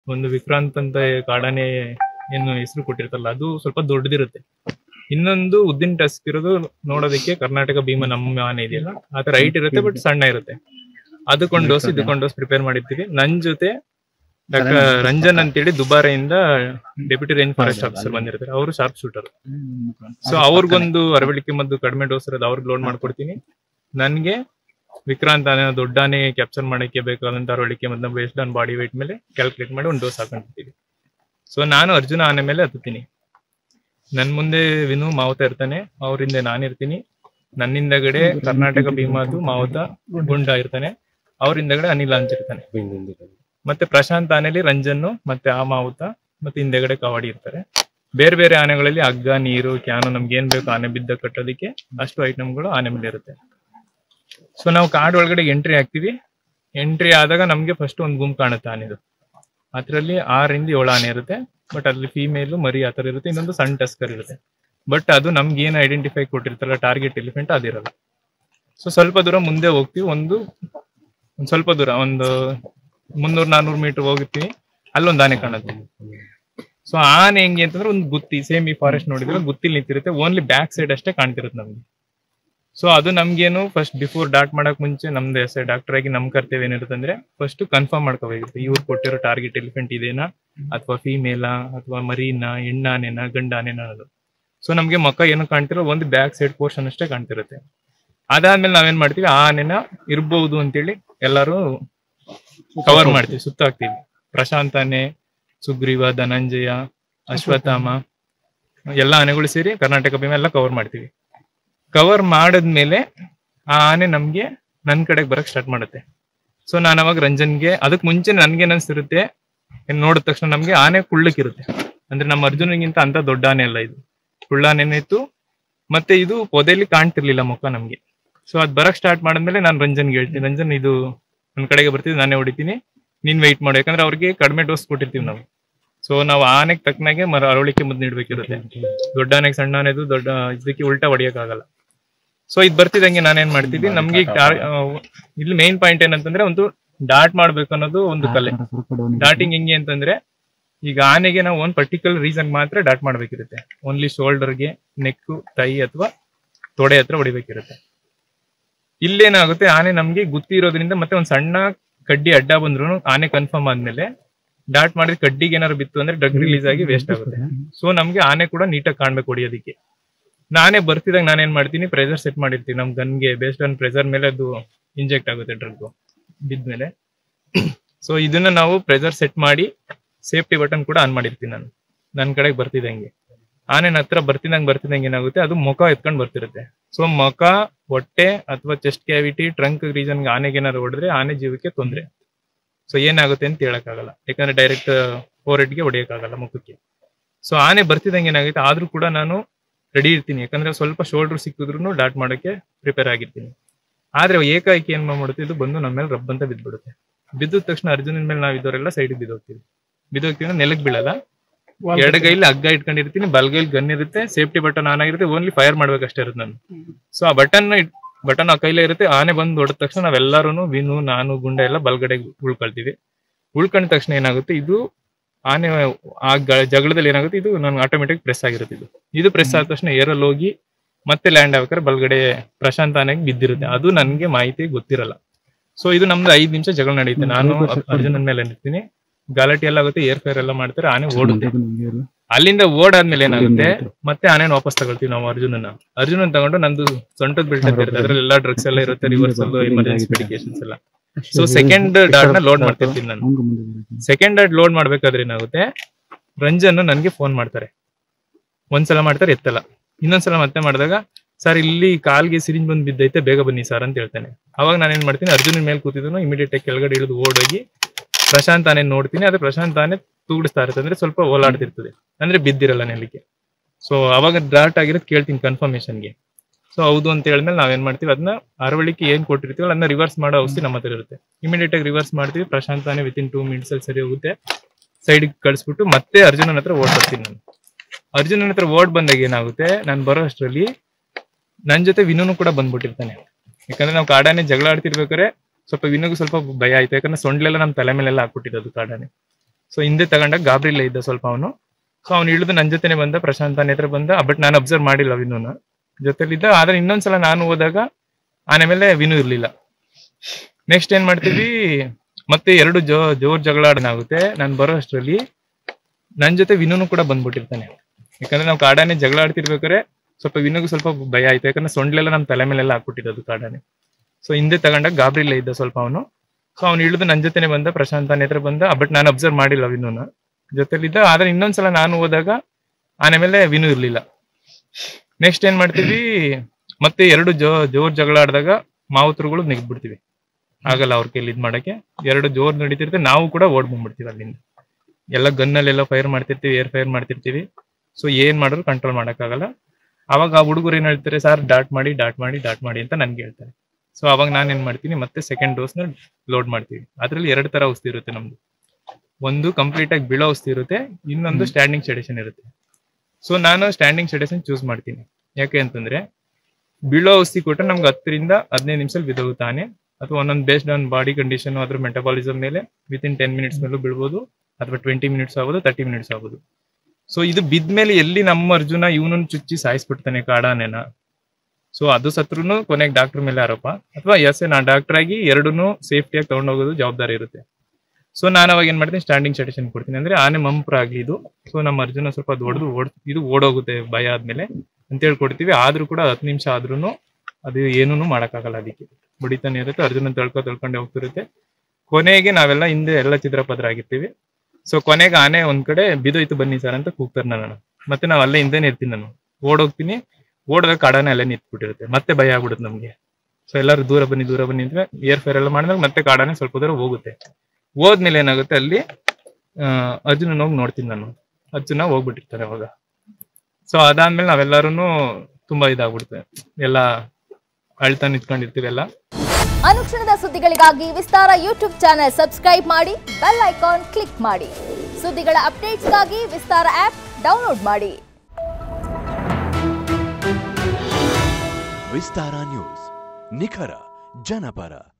ಒಂದು ವಿಕ್ರಾಂತ್ ಅಂತ ಕಾಡಾನೆ ಏನು ಹೆಸರು ಕೊಟ್ಟಿರ್ತಲ್ಲ ಅದು ಸ್ವಲ್ಪ ದೊಡ್ಡದಿರುತ್ತೆ ಇನ್ನೊಂದು ಉದ್ದಿನ ಟಸ್ಕ್ ಇರೋದು ನೋಡೋದಕ್ಕೆ ಕರ್ನಾಟಕ ಭೀಮ ನಮ್ಮ ಆನೆ ಇದೆಯಲ್ಲ ಆ ತರ ಹೈಟ್ ಇರುತ್ತೆ ಬಟ್ ಸಣ್ಣ ಇರುತ್ತೆ ಅದಕ್ಕೊಂದು ಡೋಸ್ ಇದಕ್ಕೊಂದು ಡೋಸ್ ಪ್ರಿಪೇರ್ ಮಾಡಿರ್ತೀವಿ ನನ್ ಜೊತೆ ಡಾಕ್ಟರ್ ರಂಜನ್ ಅಂತೇಳಿ ದುಬಾರೆಯಿಂದ ಡೆಪ್ಯೂಟಿ ರೇಂಜ್ ಫಾರೆಸ್ಟ್ ಆಫೀಸರ್ ಬಂದಿರ್ತಾರೆ ಅವರು ಶಾರ್ಪ್ ಶೂಟರ್ ಸೊ ಅವ್ರಿಗೊಂದು ಅರವಳಿಕೆ ಮದ್ದು ಕಡಿಮೆ ಡೋಸ್ ಇರೋದು ಅವ್ರಿಗೆ ಲೋಡ್ ಮಾಡ್ಕೊಡ್ತೀನಿ ನನ್ಗೆ ವಿಕ್ರಾಂತ್ ಆನೆ ದೊಡ್ಡ ಆನೆ ಕ್ಯಾಪ್ಚರ್ ಮಾಡಕ್ಕೆ ಬೇಕಾದಂತ ಅರವಳಿಕೆ ಮದ್ದು ಬೇಸ್ಡ್ ಆನ್ ಬಾಡಿ weight ಮೇಲೆ ಕ್ಯಾಲ್ಕುಲೇಟ್ ಮಾಡಿ ಒಂದು ಡೋಸ್ ಹಾಕೊಂಡಿರ್ತೀವಿ ಸೊ ನಾನು ಅರ್ಜುನ ಆನೆ ಮೇಲೆ ಹತ್ತುತ್ತೀನಿ ನನ್ ಮುಂದೆ ವಿನು ಮಾವುತ ಇರ್ತಾನೆ ಅವರಿಂದ ನಾನಿರ್ತೀನಿ ನನ್ನಿಂದಗಡೆ ಕರ್ನಾಟಕ ಭೀಮಾದು ಮಾವುತ ಗುಂಡ ಇರ್ತಾನೆ ಅವ್ರ ಹಿಂದಗಡೆ ಅನಿಲ ಅಂತ ಇರ್ತಾನೆ ಮತ್ತೆ ಪ್ರಶಾಂತ್ ಆನೆಲಿ ರಂಜನ್ನು ಮತ್ತೆ ಆ ಮಾವುತ ಮತ್ತೆ ಹಿಂದೆಗಡೆ ಕವಾಡಿ ಇರ್ತಾರೆ ಬೇರೆ ಬೇರೆ ಆನೆಗಳಲ್ಲಿ ಹಗ್ಗ ನೀರು ಕ್ಯಾನು ನಮ್ಗೆ ಏನ್ ಬೇಕು ಆನೆ ಬಿದ್ದ ಕಟ್ಟೋದಕ್ಕೆ ಅಷ್ಟು ಐಟಮ್ಗಳು ಆನೆ ಮೇಲೆ ಇರುತ್ತೆ ಸೊ ನಾವು ಕಾಡ್ ಒಳಗಡೆ ಎಂಟ್ರಿ ಆಗ್ತೀವಿ ಎಂಟ್ರಿ ಆದಾಗ ನಮ್ಗೆ ಫಸ್ಟ್ ಒಂದು ಗುಂಪು ಕಾಣುತ್ತೆ ಆನೆದು ಅದರಲ್ಲಿ ಆರರಿಂದ ಏಳು ಆನೆ ಇರುತ್ತೆ ಬಟ್ ಅದ್ರಲ್ಲಿ ಫೀಮೇಲು ಮರಿ ಆ ಥರ ಇರುತ್ತೆ ಇನ್ನೊಂದು ಸಣ್ಣ ಟಸ್ಕರ್ ಇರುತ್ತೆ ಬಟ್ ಅದು ನಮ್ಗೆ ಏನು ಐಡೆಂಟಿಫೈ ಕೊಟ್ಟಿರ್ತಾರಲ್ಲ ಟಾರ್ಗೆಟ್ ಎಲಿಫೆಂಟ್ ಅದಿರಲ್ಲ ಸೊ ಸ್ವಲ್ಪ ದೂರ ಮುಂದೆ ಹೋಗ್ತೀವಿ ಒಂದು ಒಂದ್ ಸ್ವಲ್ಪ ದೂರ ಒಂದು ಮುನ್ನೂರ್ ನಾನೂರು ಮೀಟರ್ ಹೋಗಿರ್ತೀವಿ ಅಲ್ಲೊಂದು ಆನೆ ಕಾಣುತ್ತೆ ಸೊ ಆನೆ ಹೆಂಗೆ ಅಂತಂದ್ರೆ ಒಂದು ಗುತ್ತಿ ಸೇಮ್ ಈ ಫಾರೆಸ್ಟ್ ನೋಡಿದ್ರೆ ಗುತ್ತಿಲ್ ನಿಂತಿರುತ್ತೆ ಓನ್ಲಿ ಬ್ಯಾಕ್ ಸೈಡ್ ಅಷ್ಟೇ ಕಾಣ್ತಿರುತ್ತೆ ನಮ್ಗೆ ಸೊ ಅದು ನಮ್ಗೇನು ಫಸ್ಟ್ ಬಿಫೋರ್ ಡಾಟ್ ಮಾಡಕ್ ಮುಂಚೆ ನಮ್ದು ಎಸ್ ಡಾಕ್ಟರ್ ಆಗಿ ನಮ್ ಕರ್ತವ್ಯ ಏನಿರುತ್ತೆ ಅಂದ್ರೆ ಫಸ್ಟ್ ಕನ್ಫರ್ಮ್ ಮಾಡ್ಕೋಬೇಕಿರುತ್ತೆ ಇವ್ರು ಕೊಟ್ಟಿರೋ ಟಾರ್ಗೆಟ್ ಎಲಿಫೆಂಟ್ ಇದೇನಾ ಅಥವಾ ಫೀಮೇಲಾ ಅಥವಾ ಮರೀನಾ ಹೆಣ್ಣಾನೆನಾ ಗಂಡಾನೆನಾ ಅನ್ನೋದು ಸೊ ನಮ್ಗೆ ಮಕ್ಕ ಏನು ಕಾಣ್ತಿರೋ ಒಂದು ಬ್ಯಾಕ್ ಸೈಡ್ ಪೋರ್ಷನ್ ಅಷ್ಟೇ ಕಾಣ್ತಿರುತ್ತೆ ಅದಾದ್ಮೇಲೆ ನಾವೇನ್ ಮಾಡ್ತೀವಿ ಆ ಆನೆನ ಇರ್ಬಹುದು ಅಂತೇಳಿ ಎಲ್ಲರೂ ಕವರ್ ಮಾಡ್ತೀವಿ ಸುತ್ತ ಹಾಕ್ತೀವಿ ಪ್ರಶಾಂತ್ ಆನೆ ಸುಗ್ರೀವ ಧನಂಜಯ ಅಶ್ವತ್ಥಾಮ ಎಲ್ಲ ಆನೆಗಳು ಸೇರಿ ಕರ್ನಾಟಕ ಭೀಮ ಎಲ್ಲ ಕವರ್ ಮಾಡ್ತೀವಿ ಕವರ್ ಮಾಡಿದ್ಮೇಲೆ ಆ ಆನೆ ನಮ್ಗೆ ನನ್ ಕಡೆಗೆ ಬರಕ್ ಸ್ಟಾರ್ಟ್ ಮಾಡುತ್ತೆ ಸೊ ನಾನು ಅವಾಗ ರಂಜನ್ಗೆ ಅದಕ್ ಮುಂಚೆ ನನ್ಗೆ ಅನ್ಸಿರುತ್ತೆ ಏನ್ ನೋಡಿದ ತಕ್ಷಣ ನಮ್ಗೆ ಆನೆ ಕುಳ್ಳಕ್ಕಿರುತ್ತೆ ಅಂದ್ರೆ ನಮ್ಮ ಅರ್ಜುನಗಿಂತ ಅಂತ ದೊಡ್ಡ ಆನೆ ಅಲ್ಲ ಇದು ಕುಳ್ಳಾನೆನೇ ಇತ್ತು ಮತ್ತೆ ಇದು ಪೊದೆಯಲ್ಲಿ ಕಾಣ್ತಿರ್ಲಿಲ್ಲ ಮುಖ ನಮ್ಗೆ ಸೊ ಅದ್ ಬರಕ್ ಸ್ಟಾರ್ಟ್ ಮಾಡಿದ್ಮೇಲೆ ನಾನು ರಂಜನ್ಗೆ ಹೇಳ್ತೀನಿ ರಂಜನ್ ಇದು ನನ್ ಕಡೆಗೆ ಬರ್ತೀವಿ ನಾನೇ ಹೊಡಿತೀನಿ ನೀನ್ ವೆಯ್ಟ್ ಮಾಡು ಯಾಕಂದ್ರೆ ಅವ್ರಿಗೆ ಕಡಿಮೆ ಡೋಸ್ ಕೊಟ್ಟಿರ್ತೀವಿ ನಾವು ಸೊ ನಾವು ಆನೆಗೆ ತಕ್ಕನಾಗೆ ಮರ ಅರವಳಿಕೆ ಮುದ್ದು ನೀಡ್ಬೇಕಿರುತ್ತೆ ದೊಡ್ಡ ಆನೆಗೆ ಸಣ್ಣ ಆನೆದು ದೊಡ್ಡ ಇದಕ್ಕೆ ಉಲ್ಟಾ ಹೊಡಿಯಕ್ಕಾಗಲ್ಲ ಸೊ ಇದ್ ಬರ್ತಿದಂಗೆ ನಾನೇನ್ ಮಾಡ್ತಿದ್ವಿ ನಮ್ಗೆ ಈಗ ಟಾರ್- ಆ, ಇಲ್ಲಿ ಮೇನ್ ಪಾಯಿಂಟ್ ಏನಂತಂದ್ರೆ ಒಂದು ಡಾಟ್ ಮಾಡ್ಬೇಕು ಅನ್ನೋದು ಒಂದು ಕಲೆ ಡಾಟಿಂಗ್ ಹೆಂಗೆ ಅಂತಂದ್ರೆ ಈಗ ಆನೆಗೆ ನಾವು ಒಂದ್ ಪರ್ಟಿಕ್ಯುಲರ್ ರೀಸನ್ ಮಾತ್ರ ಡಾಟ್ ಮಾಡ್ಬೇಕಿರುತ್ತೆ ಓನ್ಲಿ ಶೋಲ್ಡರ್ಗೆ ನೆಕ್ ತೈ ಅಥವಾ ತೊಡೆ ಹತ್ರ ಹೊಡಿಬೇಕಿರುತ್ತೆ ಇಲ್ಲೇನಾಗುತ್ತೆ ಆನೆ ನಮ್ಗೆ ಗೊತ್ತಿರೋದ್ರಿಂದ ಮತ್ತೆ ಒಂದ್ ಸಣ್ಣ ಕಡ್ಡಿ ಅಡ್ಡ ಬಂದ್ರು ಆನೆ ಕನ್ಫರ್ಮ್ ಆದ್ಮೇಲೆ ಡಾಟ್ ಮಾಡಿದ ಕಡ್ಡಿಗೆ ಏನಾದ್ರು ಬಿತ್ತು ಅಂದ್ರೆ ಡ್ರಗ್ ರಿಲೀಸ್ ಆಗಿ ವೇಸ್ಟ್ ಆಗುತ್ತೆ ಸೊ ನಮ್ಗೆ ಆನೆ ಕೂಡ ನೀಟಾಗಿ ಕಾಣ್ಬೇಕು ಹೊಡಿಯೋದಕ್ಕೆ ನಾನೇ ಬರ್ತಿದಾಗ ನಾನೇನ್ ಮಾಡ್ತೀನಿ ಪ್ರೆಷರ್ ಸೆಟ್ ಮಾಡಿರ್ತೀನಿ ನಮ್ ಗನ್ಗೆ ಬೇಸ್ಡ್ ಆನ್ ಪ್ರೆಷರ್ ಮೇಲೆ ಅದು ಇಂಜೆಕ್ಟ್ ಆಗುತ್ತೆ ಡ್ರಗ್ ಬಿದ್ಮೇಲೆ ಸೊ ಇದನ್ನ ನಾವು ಪ್ರೆಷರ್ ಸೆಟ್ ಮಾಡಿ ಸೇಫ್ಟಿ ಬಟನ್ ಕೂಡ ಆನ್ ಮಾಡಿರ್ತೀನಿ ನಾನು ನನ್ನ ಕಡೆಗೆ ಬರ್ತಿದ್ದಂಗೆ ಆನೆ ಹತ್ರ ಬರ್ತಿದಂಗೆ ಬರ್ತಿದಂಗೆ ಏನಾಗುತ್ತೆ ಅದು ಮುಖ ಎತ್ಕೊಂಡು ಬರ್ತಿರುತ್ತೆ ಸೊ ಮುಖ ಹೊಟ್ಟೆ ಅಥವಾ ಚೆಸ್ಟ್ ಕ್ಯಾವಿಟಿ ಟ್ರಂಕ್ ರೀಜನ್ಗೆ ಆನೆಗೆ ಏನಾದ್ರು ಹೊಡೆದ್ರೆ ಆನೆ ಜೀವಕ್ಕೆ ತೊಂದರೆ ಸೊ ಏನಾಗುತ್ತೆ ಅಂತ ಹೇಳಕ್ಕಾಗಲ್ಲ ಯಾಕಂದ್ರೆ ಡೈರೆಕ್ಟ್ ಫೋರ್ ಗೆ ಹೊಡಿಯಕ್ಕಾಗಲ್ಲ ಮುಖಕ್ಕೆ ಸೊ ಆನೆ ಬರ್ತಿದಂಗೆ ಏನಾಗುತ್ತೆ ಆದ್ರೂ ಕೂಡ ನಾನು ರೆಡಿ ಇರ್ತೀನಿ ಯಾಕಂದ್ರೆ ಸ್ವಲ್ಪ ಶೋಲ್ಡರ್ ಸಿಕ್ಕಿದ್ರು ಡಾಟ್ ಮಾಡೋಕೆ ಪ್ರಿಪೇರ್ ಆಗಿರ್ತೀನಿ ಆದ್ರೆ ಏಕಾಏಕಿ ಏನ್ ಮಾಡ್ಬಿಡುತ್ತೆ ಇದು ಬಂದು ನಮ್ಮ ಮೇಲೆ ರಬ್ ಅಂತ ಬಿದ್ಬಿಡುತ್ತೆ ಬಿದ್ದ ತಕ್ಷಣ ಅರ್ಜುನನ ಮೇಲೆ ನಾವು ಇದ್ದವರೆಲ್ಲ ಸೈಡ್ ಬಿದ್ದೋಗ್ತೀವಿ ಬಿದ್ದೋಗ್ತೀವಿ ನೆಲಕ್ ಬೀಳಲ್ಲ ಎರಡು ಕೈಲಿ ಹಗ್ಗ ಇಟ್ಕೊಂಡಿರ್ತೀನಿ ಬಲ್ಗೈಲಿ ಗನ್ ಇರುತ್ತೆ ಸೇಫ್ಟಿ ಬಟನ್ ಆನ್ ಆಗಿರುತ್ತೆ ಓನ್ಲಿ ಫೈರ್ ಮಾಡ್ಬೇಕಷ್ಟೇ ಇರುತ್ತೆ ನಾನು ಸೊ ಆ ಬಟನ್ ಬಟನ್ ಆ ಕೈಲೇ ಇರುತ್ತೆ ಆನೆ ಬಂದು ಹೊಡೆದ ತಕ್ಷಣ ನಾವೆಲ್ಲರೂ ವಿನು ನಾನು ಗುಂಡ ಎಲ್ಲ ಬಲ್ಗಡೆ ಉಳ್ಕೊಳ್ತೀವಿ ಉಳ್ಕೊಂಡ ತಕ್ಷಣ ಏನಾಗುತ್ತೆ ಇದು ಆನೆ ಆ ಗ- ಜಗಳದಲ್ಲಿ ಏನಾಗುತ್ತೆ ಇದು ನನ್ಗೆ ಆಟೋಮೆಟಿಕ್ ಪ್ರೆಸ್ ಆಗಿರುತ್ತೆ ಇದು ಇದು ಪ್ರೆಸ್ ಆದ ತಕ್ಷಣ ಏರಲ್ಲಿ ಹೋಗಿ ಮತ್ತೆ ಲ್ಯಾಂಡ್ ಆಗ್ಬೇಕಾದ್ರೆ ಬಲ್ಗಡೆ ಪ್ರಶಾಂತ್ ಆನೆಗೆ ಬಿದ್ದಿರುತ್ತೆ ಅದು ನನ್ಗೆ ಮಾಹಿತಿ ಗೊತ್ತಿರಲ್ಲ ಸೊ ಇದು ನಮ್ದು ಐದ್ ನಿಮಿಷ ಜಗಳ ನಡೆಯುತ್ತೆ ನಾನು ಅರ್ಜುನನ್ ಮೇಲೆ ನಿಲ್ತೀನಿ ಗಾಲಟಿ ಎಲ್ಲ ಆಗುತ್ತೆ ಏರ್ ಫೇರ್ ಎಲ್ಲ ಮಾಡ್ತಾರೆ ಆನೆ ಓಡುತ್ತೆ ಅಲ್ಲಿಂದ ಓಡಾದ್ಮೇಲೆ ಏನಾಗುತ್ತೆ ಮತ್ತೆ ಆನೆನ ವಾಪಸ್ ತಗೊಳ್ತೀವಿ ನಾವು ಅರ್ಜುನನ ಅರ್ಜುನನ್ ತಗೊಂಡು ನಂದು ಸೊಂಟದ ಬೆಲ್ಟ್ ಅಂತ ಇರುತ್ತೆ ಅದ್ರಲ್ಲಿ ಎಲ್ಲ ಡ್ರಗ್ಸ್ ಎಲ್ಲ ಇರುತ್ತೆ ರಿವರ್ಸಲ್ ಎಮರ್ಜೆನ್ಸಿ ಮೆಡಿಕೇಶನ್ಸ್ ಎಲ್ಲ ಸೊ ಸೆಕೆಂಡ್ ಡಾಟ್ ನ ಲೋಡ್ ಮಾಡ್ತಿರ್ತೀನಿ ನಾನು ಸೆಕೆಂಡ್ ಡಾಟ್ ಲೋಡ್ ಮಾಡ್ಬೇಕಾದ್ರೆ ಏನಾಗುತ್ತೆ ರಂಜನ್ ನನ್ಗೆ ಫೋನ್ ಮಾಡ್ತಾರೆ ಒಂದ್ಸಲ ಮಾಡ್ತಾರೆ ಎತ್ತಲ್ಲ ಇನ್ನೊಂದ್ಸಲ ಮತ್ತೆ ಮಾಡಿದಾಗ ಸರ್ ಇಲ್ಲಿ ಕಾಲ್ಗೆ ಸಿರಿಂಜ್ ಬಂದ್ ಬಿದ್ದೈತೆ ಬೇಗ ಬನ್ನಿ ಸರ್ ಅಂತ ಹೇಳ್ತಾನೆ ಅವಾಗ ನಾನು ಏನ್ ಮಾಡ್ತೀನಿ ಅರ್ಜುನನ್ ಮೇಲೆ ಕೂತಿದ್ರು ಇಮಿಡಿಯೇಟ್ ಆಗಿ ಕೆಳಗಡೆ ಇಳಿದು ಓಡೋಗಿ ಪ್ರಶಾಂತ್ ಆನೆ ನೋಡ್ತೀನಿ ಅದೇ ಪ್ರಶಾಂತ್ ಆನೆ ತೂಗಿಸ್ತಾ ಇರುತ್ತೆ ಅಂದ್ರೆ ಸ್ವಲ್ಪ ಓಲಾಡ್ತಿರ್ತದೆ ಅಂದ್ರೆ ಬಿದ್ದಿರಲ್ಲ ನೆಲಕ್ಕೆ ಸೊ ಅವಾಗ ಡಾಟ್ ಆಗಿರೋದು ಕೇಳ್ತೀನಿ ಕನ್ಫರ್ಮೇಶನ್ಗೆ ಸೊ ಹೌದು ಅಂತ ಹೇಳಿದ್ಮೇಲೆ ನಾವೇನ್ ಮಾಡ್ತೀವಿ ಅದನ್ನ ಅರವಳಿಕೆ ಏನ್ ಕೊಟ್ಟಿರ್ತೀವಲ್ಲ ಅದನ್ನ ರಿವರ್ಸ್ ಮಾಡೋ ಔಷಧಿ ನಮ್ಮ ಹತ್ರ ಇರುತ್ತೆ ಇಮಿಡಿಯೇಟ್ ಆಗಿ ರಿವರ್ಸ್ ಮಾಡ್ತೀವಿ ಪ್ರಶಾಂತ್ ಆನೆ ವಿತ್ ಇನ್ ಟೂ ಮಿನಿಟ್ಸ್ ಅಲ್ಲಿ ಸರಿ ಹೋಗುತ್ತೆ ಸೈಡ್ ಕಳಿಸ್ಬಿಟ್ಟು ಮತ್ತೆ ಅರ್ಜುನನ ಹತ್ರ ಓಡ್ ಬರ್ತೀನಿ ನಾನು ಅರ್ಜುನನ ಹತ್ರ ಓಡ್ ಬಂದಾಗ ಏನಾಗುತ್ತೆ ನಾನು ಬರೋ ಅಷ್ಟರಲ್ಲಿ ನನ್ ಜೊತೆ ವಿನುನು ಕೂಡ ಬಂದ್ಬಿಟ್ಟಿರ್ತಾನೆ ಯಾಕಂದ್ರೆ ನಾವು ಕಾಡಾನೆ ಜಗಳ ಆಡ್ತಿರ್ಬೇಕಾದ್ರೆ ಸ್ವಲ್ಪ ವಿನುಗೂ ಸ್ವಲ್ಪ ಭಯ ಆಯ್ತು ಯಾಕಂದ್ರೆ ಸೊಂಡ್ಲೆಲ್ಲ ನಮ್ಮ ತಲೆ ಮೇಲೆಲ್ಲ ಹಾಕ್ಬಿಟ್ಟಿರೋದು ಕಾಡಾನೆ ಸೊ ಹಿಂದೆ ತಗೊಂಡಾಗ ಗಾಬರಿಲ್ಲ ಇದ್ದ ಸ್ವಲ್ಪ ಅವನು ಸೊ ಅವ್ನು ಇಳಿದು ನನ್ನ ಜೊತೆನೆ ಬಂದ ಪ್ರಶಾಂತ್ ನನ್ನ ಹತ್ರ ಬಂದ ಬಟ್ ನಾನು ಅಬ್ಸರ್ವ್ ಮಾಡಿಲ್ಲ ವಿನುನ ಜೊತೆಲಿದ್ದ ಆದ್ರೆ ಇನ್ನೊಂದ್ಸಲ ನಾನು ಹೋದಾಗ ಆನೆ ಮೇಲೆ ವಿನು ಇರ್ಲಿಲ್ಲ ನೆಕ್ಸ್ಟ್ ಏನ್ ಮಾಡ್ತೀವಿ ಮತ್ತೆ ಎರಡು ಜೋ ಜೋರ್ ಜಗಳ ಆಡೋಣಾಗುತ್ತೆ ನಾನು ಬರೋ ಅಷ್ಟರಲ್ಲಿ ನನ್ನ ಜೊತೆ ವಿನುನು ಕೂಡ ಬಂದ್ಬಿಟ್ಟಿರ್ತಾನೆ ಯಾಕಂದ್ರೆ ನಾವು ಕಾಡಾನೆ ಜಗಳ ಆಡ್ತಿರ್ಬೇಕಾದ್ರೆ ಸ್ವಲ್ಪ ವಿನುಗೂ ಸ್ವಲ್ಪ ಭಯ ಆಯ್ತು ಯಾಕಂದ್ರೆ ಸೊಂಡ್ಲೆಲ್ಲ ನಮ್ಮ ತಲೆ ಮೇಲೆಲ್ಲ ಹಾಕ್ಬಿಟ್ಟಿರೋದು ಕಾಡಾನೆ ಸೊ ಹಿಂದೆ ತಗೊಂಡಾಗ ಗಾಬರಿಲ್ಲ ಇದ್ದ ಸ್ವಲ್ಪ ಅವನು ಸೊ ಅವ್ನು ಇಳಿದು ನನ್ನ ಜೊತೆನೆ ಬಂದ ಪ್ರಶಾಂತ್ ನನ್ನ ಹತ್ರ ಬಂದ ಬಟ್ ನಾನು ಅಬ್ಸರ್ವ್ ಮಾಡಿಲ್ಲ ವಿನುನ ಜೊತೆಲಿದ್ದ ಆದ್ರೆ ಇನ್ನೊಂದ್ಸಲ ನಾನು ಹೋದಾಗ ಆನೆ ಮೇಲೆ ವಿನು ಇರ್ಲಿಲ್ಲ ನೆಕ್ಸ್ಟ್ ಏನ್ ಮಾಡ್ತೀವಿ ಮತ್ತೆ ಎರಡು ಜೋ ಜೋರ್ ಜಗಳ ಆಡಿದಾಗ ಮಾವುತರುಗಳು ನೆಗ್ಬಿಡ್ತೀವಿ ಆಗಲ್ಲ ಅವ್ರ ಕೈಲಿ ಇದ್ ಮಾಡಕ್ಕೆ ಎರಡು ಜೋರ್ ನಡೀತಿರುತ್ತೆ ನಾವು ಕೂಡ ಓಡ್ ಬಂದ್ಬಿಡ್ತೀವಿ ಅಲ್ಲಿಂದ ಎಲ್ಲ ಗನ್ನಲ್ಲೆಲ್ಲ ಫೈರ್ ಮಾಡ್ತಿರ್ತೀವಿ ಏರ್ ಫೈರ್ ಮಾಡ್ತಿರ್ತೀವಿ ಸೊ ಏನ್ ಮಾಡಿದ್ರು ಕಂಟ್ರೋಲ್ ಮಾಡಕ್ಕಾಗಲ್ಲ ಅವಾಗ ಆ ಹುಡುಗರು ಏನ್ ಹೇಳ್ತಾರೆ ಸರ್ ಡಾಟ್ ಮಾಡಿ ಡಾಟ್ ಮಾಡಿ ಡಾಟ್ ಮಾಡಿ ಅಂತ ನನ್ಗೆ ಹೇಳ್ತಾರೆ ಸೊ ಅವಾಗ ನಾನು ಏನ್ ಮಾಡ್ತೀನಿ ಮತ್ತೆ ಸೆಕೆಂಡ್ ಡೋಸ್ ನ ಲೋಡ್ ಮಾಡ್ತೀವಿ ಅದ್ರಲ್ಲಿ ಎರಡು ತರ ಔಷಧಿ ಇರುತ್ತೆ ನಮ್ದು ಒಂದು ಕಂಪ್ಲೀಟ್ ಆಗಿ ಬೀಳೋ ಔಷಧಿ ಇರುತ್ತೆ ಇನ್ನೊಂದು ಸ್ಟ್ಯಾಂಡಿಂಗ್ ಸೆಡೇಷನ್ ಇರುತ್ತೆ ಸೊ ನಾನು ಸ್ಟ್ಯಾಂಡಿಂಗ್ ಸೆಡೇಷನ್ ಚೂಸ್ ಮಾಡ್ತೀನಿ ಯಾಕೆ ಅಂತಂದ್ರೆ ಬೀಳೋ ಔಷಧಿ ಕೊಟ್ಟರೆ ನಮ್ಗೆ ಹತ್ತರಿಂದ ಹದಿನೈದು ನಿಮಿಷ ಬಿದ್ದೋಗುತ್ತಾನೆ ಅಥವಾ ಒಂದೊಂದು ಬೇಸ್ಡ್ ಆನ್ ಬಾಡಿ ಕಂಡೀಷನ್ ಅದ್ರ ಮೆಟಬಾಲಿಸಮ್ ಮೇಲೆ ವಿತ್ ಇನ್ ಟೆನ್ ಮಿನಿಟ್ಸ್ ಮೇಲೂ ಬೀಳ್ಬೋದು ಅಥವಾ ಟ್ವೆಂಟಿ ಮಿನಿಟ್ಸ್ ಆಗ್ಬೋದು ತರ್ಟಿ ಮಿನಿಟ್ಸ್ ಆಗ್ಬೋದು ಸೊ ಇದು ಬಿದ್ಮೇಲೆ ಎಲ್ಲಿ ನಮ್ಮ ಅರ್ಜುನ ಇವನನ್ನು ಚುಚ್ಚಿ ಸಾಯಿಸ್ಬಿಡ್ತಾನೆ ಕಾಡಾನೆನ ಸೊ ಅದು ಸತ್ರುನು ಕೊನೆಗೆ ಡಾಕ್ಟರ್ ಮೇಲೆ ಆರೋಪ ಅಥವಾ ಎಸ್ ನಾ ಡಾಕ್ಟರ್ ಆಗಿ ಎರಡನ್ನೂ ಸೇಫ್ಟಿಯಾಗಿ ತಗೊಂಡೋಗೋದು ಜವಾಬ್ದಾರಿ ಇರುತ್ತೆ ಸೊ ನಾನು ಅವಾಗ ಏನ್ ಮಾಡ್ತೀನಿ ಸ್ಟ್ಯಾಂಡಿಂಗ್ ಸೆಟೇಷನ್ ಕೊಡ್ತೀನಿ ಅಂದ್ರೆ ಆನೆ ಮಂಪ್ರ ಆಗ್ಲಿ ಇದು ಸೊ ನಮ್ಮ ಅರ್ಜುನ ಸ್ವಲ್ಪ ದೊಡ್ಡದು ಓಡ್ ಇದು ಓಡೋಗುತ್ತೆ ಭಯ ಆದ್ಮೇಲೆ ಅಂತ ಹೇಳಿ ಕೊಡ್ತೀವಿ ಆದ್ರೂ ಕೂಡ ಹತ್ತು ನಿಮಿಷ ಆದ್ರೂ ಅದು ಏನೂ ಮಾಡಕ್ಕಾಗಲ್ಲ ಅದಕ್ಕೆ ಬಡಿತಾನೆ ಇರುತ್ತೆ ಅರ್ಜುನ ತಳ್ಕೊ ತಳ್ಕೊಂಡೆ ಹೋಗ್ತಿರುತ್ತೆ ಕೊನೆಗೆ ನಾವೆಲ್ಲ ಹಿಂದೆ ಎಲ್ಲ ಚಿತ್ರಪದ್ರ ಆಗಿರ್ತೀವಿ ಸೊ ಕೊನೆಗೆ ಆನೆ ಒಂದ್ ಕಡೆ ಬಿದೋಯ್ತು ಬನ್ನಿ ಸರ್ ಅಂತ ಕೂಗ್ತಾರೆ ನಾನು ಮತ್ತೆ ನಾವ್ ಅಲ್ಲೇ ಹಿಂದೆನೆ ಇರ್ತೀನಿ ನಾನು ಓಡೋಗ್ತೀನಿ ಓಡೋದಾಗ ಕಾಡಾನೆ ಅಲ್ಲೇ ನಿಂತ್ಬಿಟ್ಟಿರುತ್ತೆ ಮತ್ತೆ ಭಯ ಆಗ್ಬಿಡುತ್ತೆ ನಮ್ಗೆ ಸೊ ಎಲ್ಲರೂ ದೂರ ಬನ್ನಿ ದೂರ ಬನ್ನಿ ಅಂದ್ರೆ ಏರ್ ಫೇರ್ ಎಲ್ಲ ಮಾಡಿದಾಗ ಮತ್ತೆ ಕಾಡಾನೆ ಸ್ವಲ್ಪ ದೂರ ಹೋಗುತ್ತೆ ಹೋದ್ಮೇಲೆ ಏನಾಗುತ್ತೆ ಅಲ್ಲಿ ಆ, ಅರ್ಜುನನ್ ಹೋಗಿ ನೋಡ್ತೀನಿ ನಾನು ಅರ್ಜುನ ಹೋಗ್ಬಿಟ್ಟಿರ್ತಾರೆ ಅವಾಗ ಸೊ ಅದಾದ್ಮೇಲೆ ನಾವೆಲ್ಲರೂ ತುಂಬಾ ಇದಾಗ್ಬಿಡುತ್ತೆ ಎಲ್ಲ ಅಳ್ತಾ ನಿಂತ್ಕೊಂಡಿರ್ತೀವಿ ಎಲ್ಲ ಅನುಕ್ಷಣದ ಸುದ್ದಿಗಳಿಗಾಗಿ ವಿಸ್ತಾರ ಯೂಟ್ಯೂಬ್ ಚಾನೆಲ್ ಸಬ್ಸ್ಕ್ರೈಬ್ ಮಾಡಿ ಬೆಲ್ ಐಕಾನ್ ಕ್ಲಿಕ್ ಮಾಡಿ ಸುದ್ದಿಗಳ ಅಪ್ಡೇಟ್ಸ್ಗಾಗಿ ವಿಸ್ತಾರ ಆಪ್ ಡೌನ್ಲೋಡ್ ಮಾಡಿ ವಿಸ್ತಾರ ನ್ಯೂಸ್ ನಿಖರ ಜನಪರ